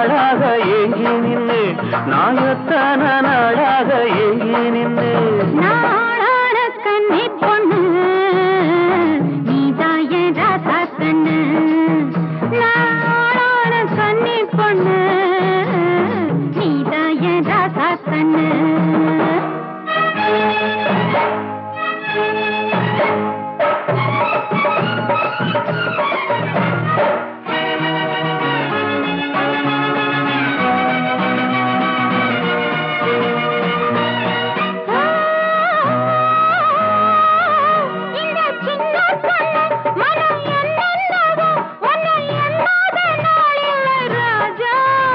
நாளாக ஏங்கி நின்று நான் எத்தனை நாளாக ஏங்கி நின்று நாளான கன்னி பொண்ணு நீதான் என் ராசா கண்ணு நாளான கன்னி பொண்ணு நீதான் என் ராசா கண்ணு இந்த சின்ன பொண்ணு மனம் என்னென்னவோ உன்னை எண்ணாத நாளில்லை ராஜா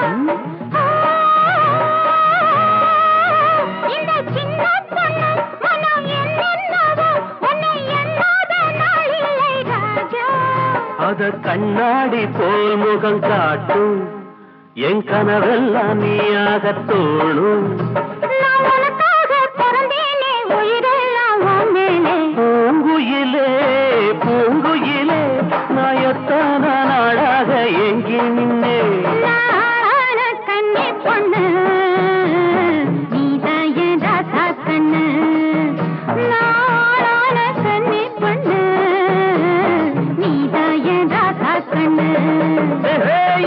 இந்த சின்ன பொண்ணு மனம் என்னென்னவோ உன்னை எண்ணாத நாளில்லை ராஜா அத கண்ணாடி போல் முகம் காட்டும் என் கனவெல்லாம் நீயாக தோணும் நான் உனக்காக பிறந்தேனே உயிரெல்லாம் உன் மேலே பூங்குயிலே பூங்குயிலே நான் எத்தனை நாளாக ஏங்கி நின்னே நாளான கன்னி பொண்ணு நீதான் என் ராசா கண்ணு நாளான கன்னி பொண்ணு நீதான் என் ராசா கண்ணு ஹேய்!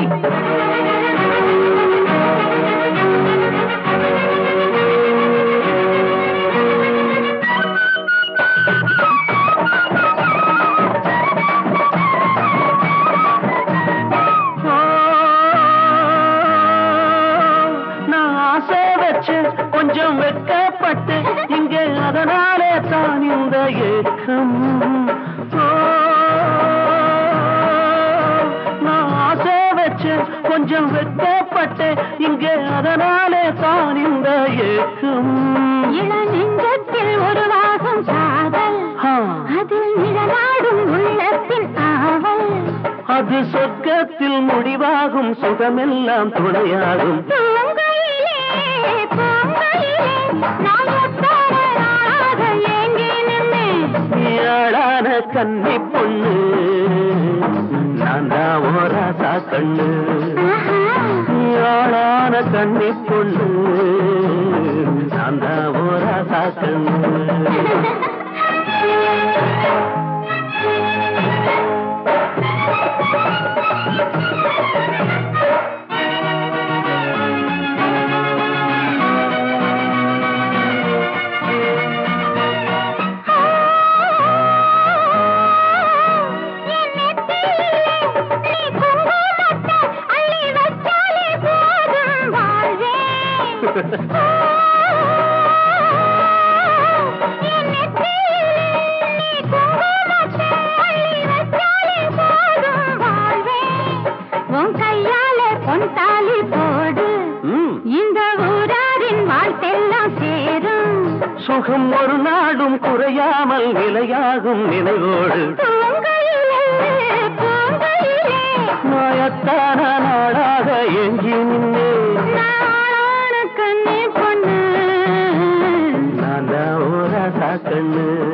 ஓ, நான் ஆசை வச்சு கொஞ்சம் வெட்கப்பட்டு இங்கே அதனாலே தான் இந்த ஏக்கம் ஓ, நான் ஆசை வச்சு கொஞ்சம் வெட்கப்பட்டு இங்கே அதனாலே தான் இந்த ஏக்கம் இள நெஞ்சத்தில் உருவாகும் காதல் ஆ, அதில் நிழலாடும் உள்ளத்தின் ஆவல் அது சொர்க்கத்தில் முடிவாகும் சுகமெல்லாம் துணையாகும் பூங்கையிலே பூங்கையிலே நான் எத்தனை நாளாக ஏங்கி நின்னேன் ஏழான கன்னி பொண்ணு நான் தான் ஓராசா கண்ணு ஆஹா. ஏழான கன்னி பொண்ணு நான் தான் ஓராசா கண்ணு என் நெத்தியிலே நீ குங்குமத்தை அள்ளி வச்சாலே போதும் வாழ்வேன். என் நெத்தியிலே நீ குங்குமத்தை அள்ளி வச்சாலே போதும் வாழ்வேன். உன் கையாலே பொன் தாலி போடு ம், இந்த ஊராரின் வாழ்த்தெல்லாம் சேரும் சுகம் ஒரு நாடும் குறையாமல் நிலையாகும் நினைவோடு பூங்கையிலே பூங்கையிலே மாயத்தான நாளாக எங்கி நின்று நாளான கண்ணே பொண்ணு நான் தான் ஓராசா கண்ணு